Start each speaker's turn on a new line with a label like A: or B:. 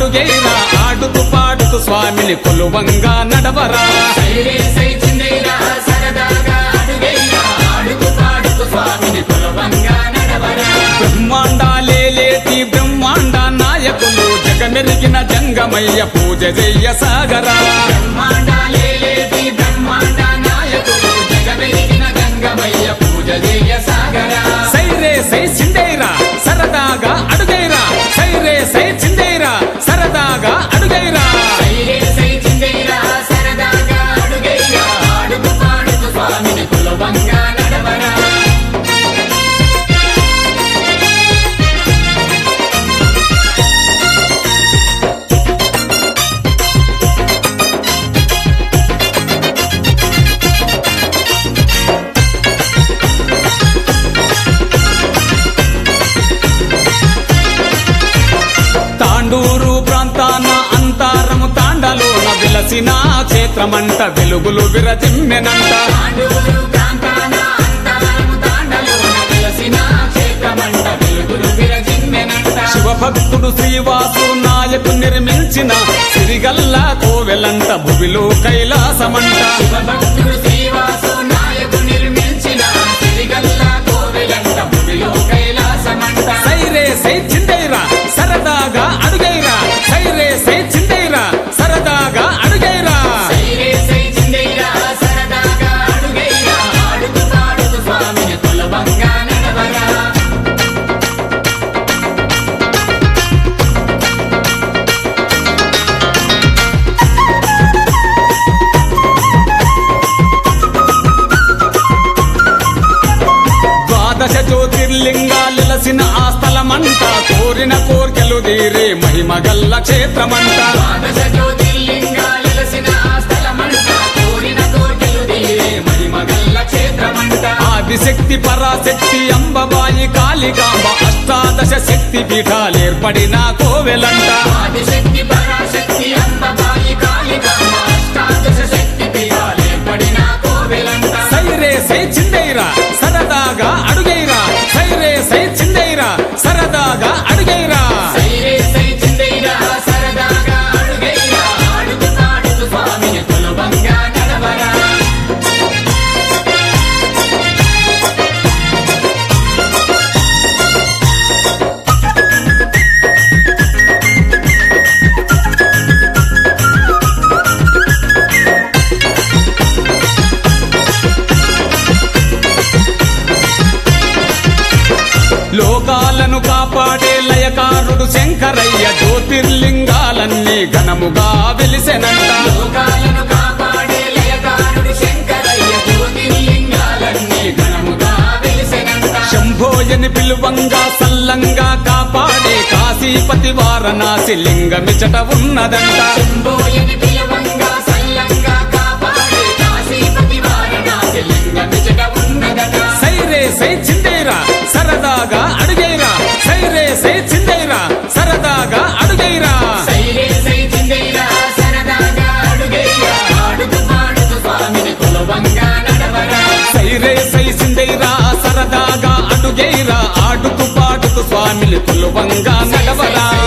A: అడుగైరా ఆడుతూ పాడుతూ స్వామిని కొలువంగా నడవరా
B: సైరే సై చిందేరా సరదాగా అడుగైరా ఆడుతూ పాడుతూ స్వామిని కొలవంగా నడవరా
A: బ్రహ్మాండాలేలేటి బ్రహ్మాండ నాయకులు జగమెరిగిన జంగమయ్య పూజ చెయ్య సాగరా
B: బ్రహ్మాండాలేలేటి బ్రహ్మాండ నాయకుడు జగమెరిగిన గంగమయ్య పూజ చేయ సాగరా
A: సైరే సై చిందేరా సరదాగా అడుగైరా సైరే సై చిందేరా సరదాగా అడుగైరా
B: సైరే సై చిందేరా సరదాగా అడుగైరా ఆడుతూ పాడుతూ స్వామిని కొలవంగా నడవరా
A: తాండూరు ప్రాంతాన అంతారము తాండలోన విలసిన క్షేత్రమంట వెలుగులు విరజిమ్మెనంట
B: తాండూరు ప్రాంతాన అంతరము తాండలోన వెలసిన క్షేత్రమంట వెలుగులు విరజిమ్మెనంట
A: శివభక్తుడు శ్రీవాసు నాయకు నిర్మించిన సిరిగల్ల కోవెలంట భువిలో కైలాసమంట
B: శివభక్తుడు శ్రీవాసు నాయకు నిర్మించిన సిరిగల్ల కోవెలంట భూమిలో కైలాసమంట
A: సైరే సై చిందైరా సరదాగా అడుగైరా సైరే సై చిందైరా సరదాగా అడుగైరా
B: సైరే సై చిందేరా సరదాగా అడుగైరా ఆడుతూ పాడుతూ స్వామిని కొలవంగా నడవరా
A: ద్వాదశ జ్యోతిర్లింగాలిలసిన ఆ స్థలమంట కోరిన కోర్కెలు తీరే మహిమగల్ల క్షేత్రమంట
B: ద్వాదశ జ్యోతిర్లింగాలెలసిన ఆ స్థలమంట కోరిన కోర్కెలు తీరే మహిమగల్ల క్షేత్రమంట
A: ఆదిశక్తి పరాశక్తి అంబబాయి కాళికాంబ అష్టాదశ శక్తి పీఠాలేర్పడిన కోవెలంట
B: ఆదిశక్తి పరాశక్తి అంబబాయి కాళికాంబ అష్టాదశ శక్తి పీఠాలేర్పడిన కోవెలంట
A: సైరే సై చిందైరా సరదాగా అడుగైరా సైరే సై చిందైరా సరదాగా అడుగైరా
B: సైరే సై చిందేరా సరదాగా అడుగైరా ఆడుతూ పాడుతూ స్వామిని కొలవంగా నడవరా
A: లోకాలను కాపాడే లయకారుడు శంకరయ్య జ్యోతిర్లింగాలన్నీ ఘనముగా వెలిసెనంట
B: లోకాలను కాపాడే లయకారుడు శంకరయ్య జ్యోతిర్లింగాలన్నీ ఘనముగా వెలిసెనంట
A: శంభోయని పిలువంగా సల్లంగా కాపాడే కాశీపతి వారణాసి లింగమిచట ఉన్నదంట
B: శంభోయని పిలవంగా సల్లంగా కాపాడే కాశీపతి వారణాసి లింగమిచట ఉన్నదట
A: సైరే సై చిందేరా సరదాగా అడుగైరా సైరే సై చిందేరా సరదాగా అడుగైరా
B: సైరే సై చిందేరా సరదాగా అడుగైరా ఆడుతూ పాడుతూ స్వామిని కొలవంగా నడవరా
A: సైరే సై సిందైరా సరదాగా అడుగైరా ఆడుతూ పాడుతూ స్వామిని కొలువంగా నడవరా